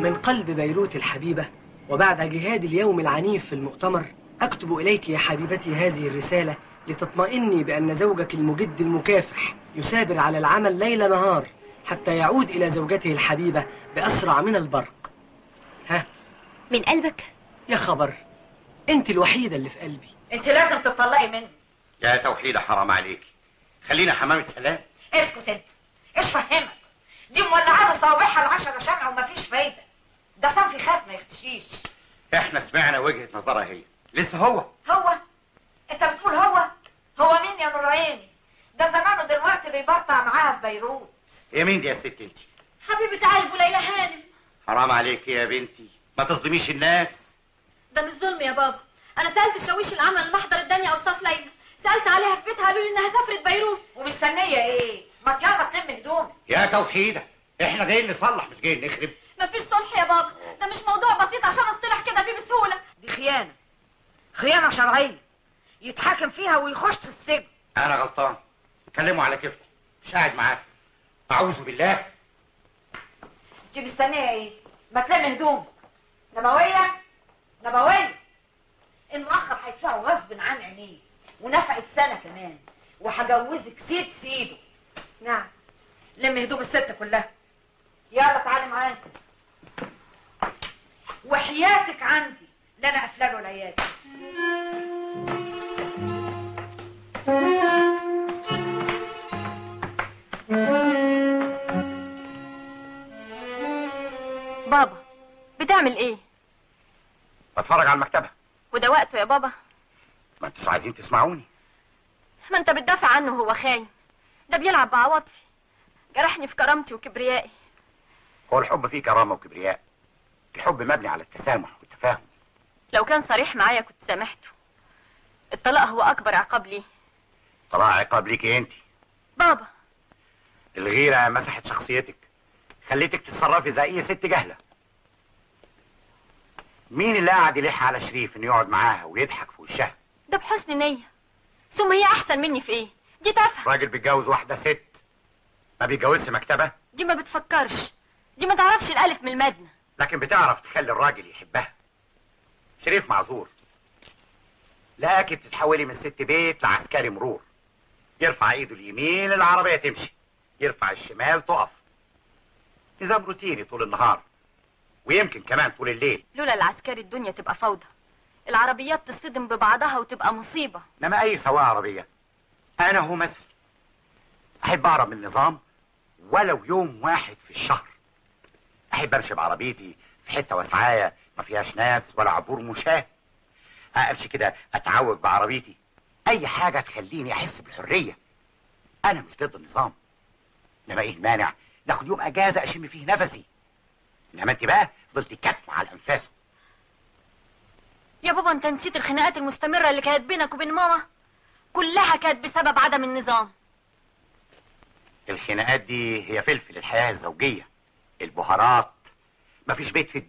من قلب بيروت الحبيبة وبعد جهاد اليوم العنيف في المؤتمر أكتب إليك يا حبيبتي هذه الرسالة لتطمئني بأن زوجك المجد المكافح يسابر على العمل ليل نهار حتى يعود إلى زوجته الحبيبة بأسرع من البرق ها من قلبك يا خبر أنت الوحيدة اللي في قلبي انت لازم تطلقي منه يا توحيدة حرام عليكي خلينا حمامة سلام اسكت انت ايش فهمك دي مولعه له صوابعها العشرة شمع ومفيش فايده ده صنفي خاف ما يختشيش احنا سمعنا وجهة نظرها هي لسه هو هو انت بتقول هو هو مين يا نور عيني ده زمانه دلوقتي بيبرطع معاها في بيروت هي مين دي يا ست انت حبيبة قلبه ليلى هانم حرام عليكي يا بنتي ما تظلميش الناس ده مش ظلم يا بابا انا سالت الشاويش اللي عمل المحضر اداني اوصاف ليلى سالت عليها في بيتها قالوا لي انها سافرت بيروت ومستنيه ايه ما يلا تلم هدومك يا توحيدة احنا جايين نصلح مش جايين نخرب مفيش صلح يا بابا ده مش موضوع بسيط عشان اصطلح كده فيه بسهوله دي خيانه خيانه شرعيه يتحاكم فيها ويخش السجن انا غلطان كلموا على كيفكم مش قاعد معاك اعوذ بالله انت مستنيه ايه ما تلم هدومك نبويه نبويه المؤخر هيدفعه غصب عن عينيه ونفقت سنه كمان وهجوزك سيد سيده نعم لم هدوم الست كلها يلا تعالي معايا وحياتك عندي لا انا قافله له العياده بابا بتعمل ايه بتفرج على المكتبة وده وقته يا بابا ما انتوا عايزين تسمعوني ما انت بتدافع عنه وهو خاين ده بيلعب بعواطفي جرحني في كرامتي وكبريائي هو الحب فيه كرامة وكبرياء الحب مبني على التسامح والتفاهم لو كان صريح معايا كنت سامحته الطلاق هو اكبر عقاب ليه طلع عقاب ليكي انت بابا الغيرة مسحت شخصيتك خليتك تتصرفي زي اي ست جهلة مين اللي قاعد يلح على شريف انه يقعد معاها ويضحك في وشها ده بحسن نية ثم هي احسن مني في ايه دي تافهه راجل بيتجوز واحدة ست ما بيتجوزش مكتبة دي ما بتفكرش دي ما تعرفش الالف من المدنة لكن بتعرف تخلي الراجل يحبها شريف معذور لكن بتتحولي من ست بيت لعسكري مرور يرفع ايده اليمين العربية تمشي يرفع الشمال تقف نظام روتيني طول النهار ويمكن كمان طول الليل لولا العسكري الدنيا تبقى فوضى العربيات تصطدم ببعضها وتبقى مصيبة انما اي سواق عربية انا هو مثل احب اهرب من النظام ولو يوم واحد في الشهر احب امشي بعربيتي في حتة وسعاية ما فيهاش ناس ولا عبور مشاة امشي كده اتعوج بعربيتي اي حاجة تخليني احس بالحرية انا مش ضد النظام انما ايه المانع ناخد يوم اجازة اشم فيه نفسي انما انت بقى فضلت كاتمة على الانفاس يا بابا انت نسيت الخناقات المستمرة اللي كانت بينك وبين ماما كلها كانت بسبب عدم النظام الخناقات دي هي فلفل الحياة الزوجية البهارات مفيش بيت في